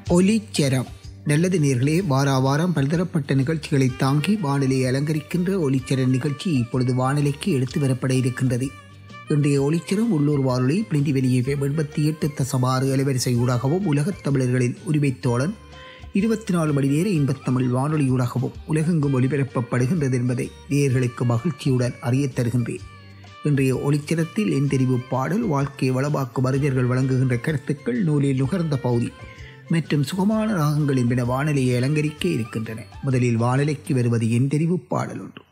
ஒலிச்சரம் நல்லது நேர்களே வார வாரம் பல்தரப்பட்ட நிகழ்ச்சிகளை தாங்கி வானிலையை அலங்கரிக்கின்ற ஒலிச்சரம் நிகழ்ச்சி இப்பொழுது வானிலைக்கு எடுத்து வரப்பட இருக்கின்றது இன்றைய ஒளிச்சரம் உள்ளூர் வானொலி பிளிந்தி வெளியே எண்பத்தி எட்டு தசமாறு அலைவரிசை ஊடாகவும் உலகத் தமிழர்களின் உரிமைத் தோழன் இருபத்தி நாலு மணி நேர இன்பத்தமிழ் வானொலியூடாகவும் உலகெங்கும் ஒலிபரப்பப்படுகின்றது என்பதை நேயர்களுக்கு மகிழ்ச்சியுடன் அறியத் தருகின்றேன் இன்றைய ஒளிச்சரத்தில் என் தெரிவு பாடல் வாழ்க்கையை வளமாக்கும் அறிஞர்கள் வழங்குகின்ற கருத்துக்கள் நூலில் நுகர்ந்த பகுதி மற்றும் சுகமான ராகங்கள் என்பன வானிலையை அலங்கரிக்க இருக்கின்றன முதலில் வானிலைக்கு வருவது என் தெரிவு பாடல் ஒன்று